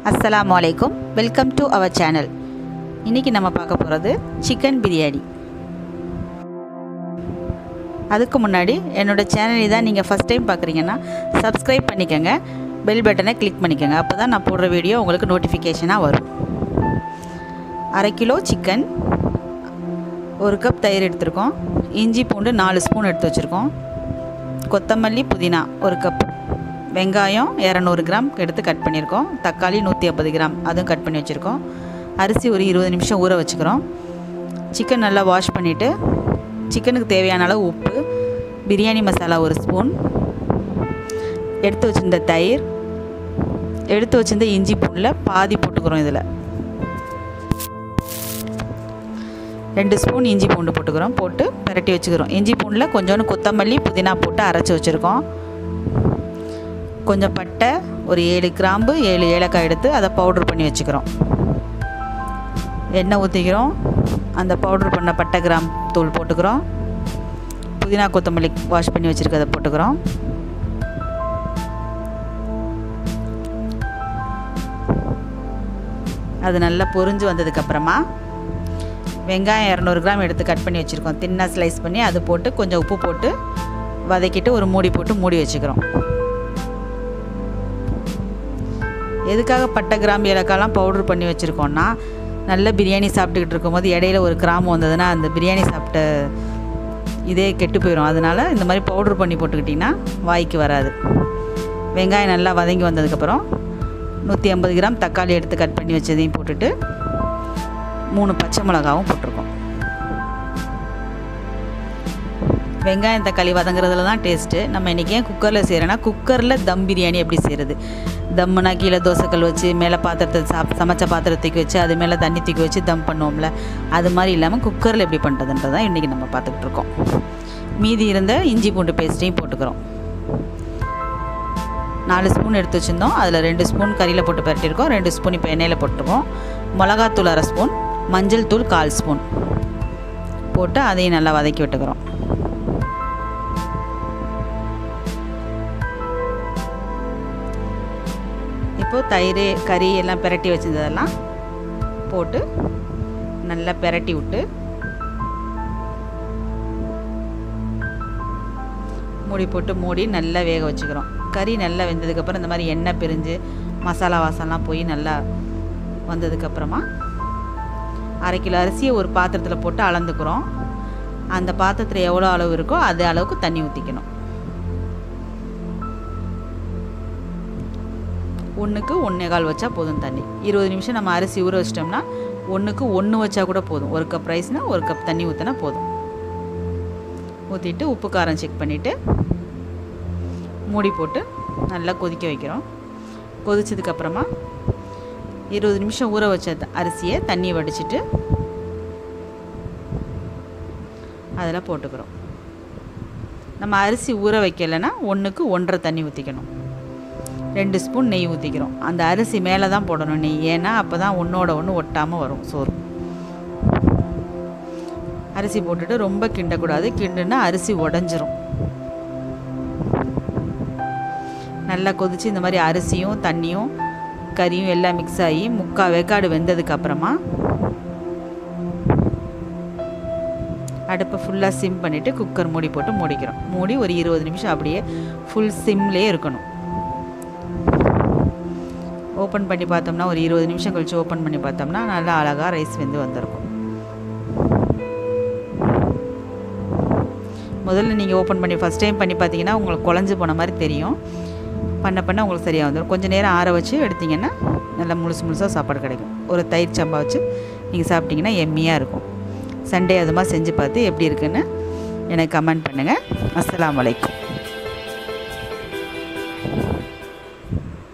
அஸ்ஸலாமு அலைக்கும் welcome to our channel இன்றைக்கி நம்ம பார்க்க போகிறது சிக்கன் பிரியாணி அதுக்கு முன்னாடி என்னோடய சேனலை தான் நீங்கள் ஃபஸ்ட் டைம் பார்க்குறீங்கன்னா சப்ஸ்கிரைப் பண்ணிக்கோங்க பெல் பட்டனை கிளிக் பண்ணிக்கோங்க அப்போ தான் நான் போடுற வீடியோ உங்களுக்கு நோட்டிஃபிகேஷனாக வரும் அரை கிலோ சிக்கன் ஒரு கப் தயிர் எடுத்திருக்கோம் இஞ்சி பூண்டு நாலு ஸ்பூன் எடுத்து வச்சுருக்கோம் கொத்தமல்லி புதினா ஒரு கப் வெங்காயம் இரநூறு கிராம் எடுத்து கட் பண்ணியிருக்கோம் தக்காளி நூற்றி ஐம்பது கிராம் அதுவும் கட் பண்ணி வச்சுருக்கோம் அரிசி ஒரு இருபது நிமிஷம் ஊற வச்சுக்கிறோம் சிக்கன் நல்லா வாஷ் பண்ணிவிட்டு சிக்கனுக்கு தேவையான அளவு உப்பு பிரியாணி மசாலா ஒரு ஸ்பூன் எடுத்து வச்சுருந்த தயிர் எடுத்து வச்சுருந்த இஞ்சி பூண்டில் பாதி போட்டுக்கிறோம் இதில் ரெண்டு ஸ்பூன் இஞ்சி பூண்டு போட்டுக்கிறோம் போட்டு பிரட்டி வச்சுக்கிறோம் இஞ்சி பூண்டில் கொஞ்சோண்டு கொத்தமல்லி புதினா போட்டு அரைச்சி வச்சுருக்கோம் கொஞ்சம் பட்டை ஒரு ஏழு கிராம்பு ஏழு ஏலக்காய் எடுத்து அதை பவுட்ரு பண்ணி வச்சுக்கிறோம் எண்ணெய் ஊற்றிக்கிறோம் அந்த பவுட்ரு பண்ண பட்டை கிராம் தூள் போட்டுக்கிறோம் புதினா கொத்தமல்லி வாஷ் பண்ணி வச்சுருக்கதை போட்டுக்கிறோம் அது நல்லா பொரிஞ்சு வந்ததுக்கப்புறமா வெங்காயம் இரநூறு கிராம் எடுத்து கட் பண்ணி வச்சுருக்கோம் தின்னாக ஸ்லைஸ் பண்ணி அது போட்டு கொஞ்சம் உப்பு போட்டு வதக்கிட்டு ஒரு மூடி போட்டு மூடி வச்சுக்கிறோம் எதுக்காக பட்டை கிராம்பு ஏலக்காய்லாம் பவுட்ரு பண்ணி வச்சுருக்கோன்னா நல்ல பிரியாணி சாப்பிட்டுக்கிட்டு இருக்கும்போது இடையில ஒரு கிராம்பு வந்ததுன்னா அந்த பிரியாணி சாப்பிட்ட இதே கெட்டு போயிடும் அதனால் இந்த மாதிரி பவுட்ரு பண்ணி போட்டுக்கிட்டிங்கன்னா வாய்க்கு வராது வெங்காயம் நல்லா வதங்கி வந்ததுக்கப்புறம் நூற்றி ஐம்பது கிராம் தக்காளி எடுத்து கட் பண்ணி வச்சதையும் போட்டுட்டு மூணு பச்சை மிளகாவும் போட்டிருக்கோம் வெங்காயம் தக்காளி வதங்குறதுல தான் டேஸ்ட்டு நம்ம இன்றைக்கி ஏன் குக்கரில் செய்கிறோன்னா குக்கரில் தம் பிரியாணி எப்படி செய்கிறது தம்முனா கீழே தோசைக்கல் வச்சு மேலே பாத்திரத்தை சாப் சமைச்ச பாத்திரத்தை தூக்கி வச்சு அது மேலே தண்ணி தூக்கி வச்சு தம் பண்ணுவோம்ல அது மாதிரி இல்லாமல் குக்கரில் எப்படி பண்ணுறதுன்றது தான் இன்றைக்கி நம்ம பார்த்துக்கிட்டு இருக்கோம் மீதி இருந்த இஞ்சி பூண்டு பேஸ்ட்டையும் போட்டுக்கிறோம் நாலு ஸ்பூன் எடுத்து வச்சுருந்தோம் அதில் ரெண்டு ஸ்பூன் கறியில் போட்டு பரட்டியிருக்கோம் ரெண்டு ஸ்பூன் இப்போ எண்ணெயில் போட்டிருக்கோம் மிளகாத்தூள் அரை ஸ்பூன் மஞ்சள் தூள் கால் ஸ்பூன் போட்டு அதையும் நல்லா வதக்கி விட்டுக்கிறோம் இப்போது தயிர் கறி எல்லாம் பிரட்டி வச்சுருந்ததெல்லாம் போட்டு நல்லா பிரட்டி விட்டு மூடி போட்டு மூடி நல்லா வேக வச்சுக்கிறோம் கறி நல்லா வெந்ததுக்கப்புறம் இந்த மாதிரி எண்ணெய் பிரிஞ்சு மசாலா வாசம்லாம் போய் நல்லா வந்ததுக்கப்புறமா அரை கிலோ அரிசியை ஒரு பாத்திரத்தில் போட்டு அளந்துக்கிறோம் அந்த பாத்திரத்தில் எவ்வளோ அளவு இருக்கோ அது அளவுக்கு தண்ணி ஊற்றிக்கணும் ஒன்றுக்கு ஒன்றே கால் வச்சா போதும் தண்ணி இருபது நிமிஷம் நம்ம அரிசி ஊற வச்சிட்டோம்னா ஒன்றுக்கு ஒன்று வச்சா கூட போதும் ஒரு கப் ரைஸ்னால் ஒரு கப் தண்ணி ஊற்றினா போதும் ஊற்றிட்டு உப்பு காரம் செக் பண்ணிவிட்டு மூடி போட்டு நல்லா கொதிக்க வைக்கிறோம் கொதிச்சதுக்கப்புறமா இருபது நிமிஷம் ஊற வச்ச அரிசியை தண்ணி வடிச்சிட்டு அதில் போட்டுக்கிறோம் நம்ம அரிசி ஊற வைக்கலைன்னா ஒன்றுக்கு ஒன்றரை தண்ணி ஊற்றிக்கணும் ரெண்டு ஸ்பூன் நெய் ஊற்றிக்கிறோம் அந்த அரிசி மேலே தான் போடணும் நெய் ஏன்னா அப்போ தான் ஒன்றோட ஒன்று ஒட்டாமல் வரும் சோறு அரிசி போட்டுட்டு ரொம்ப கிண்டக்கூடாது கிண்டுனா அரிசி உடஞ்சிரும் நல்லா கொதித்து இந்த மாதிரி அரிசியும் தண்ணியும் கறியும் எல்லாம் மிக்ஸ் ஆகி முக்கால் வேக்காடு வெந்ததுக்கு அப்புறமா அடுப்பை ஃபுல்லாக சிம் பண்ணிவிட்டு குக்கர் மூடி போட்டு மூடிக்கிறோம் மூடி ஒரு இருபது நிமிஷம் அப்படியே ஃபுல் சிம்லேயே இருக்கணும் ஓப்பன் பண்ணி பார்த்தோம்னா ஒரு இருபது நிமிஷம் கழித்து ஓப்பன் பண்ணி பார்த்தோம்னா நல்லா அழகாக ரைஸ் வெந்து வந்திருக்கும் முதல்ல நீங்கள் ஓப்பன் பண்ணி ஃபஸ்ட் டைம் பண்ணி பார்த்தீங்கன்னா உங்களுக்கு குழஞ்சி போன மாதிரி தெரியும் பண்ண பண்ண உங்களுக்கு சரியாக வந்துடும் கொஞ்சம் நேரம் ஆற வச்சு எடுத்திங்கன்னா நல்லா முழுசு முழுசாக சாப்பாடு கிடைக்கும் ஒரு தயிர் சம்பா வச்சு நீங்கள் சாப்பிட்டிங்கன்னா எம்மியாக இருக்கும் சண்டே அது மாதிரி செஞ்சு பார்த்து எப்படி இருக்குன்னு எனக்கு கமெண்ட் பண்ணுங்கள் அஸ்லாம் வலைக்கும்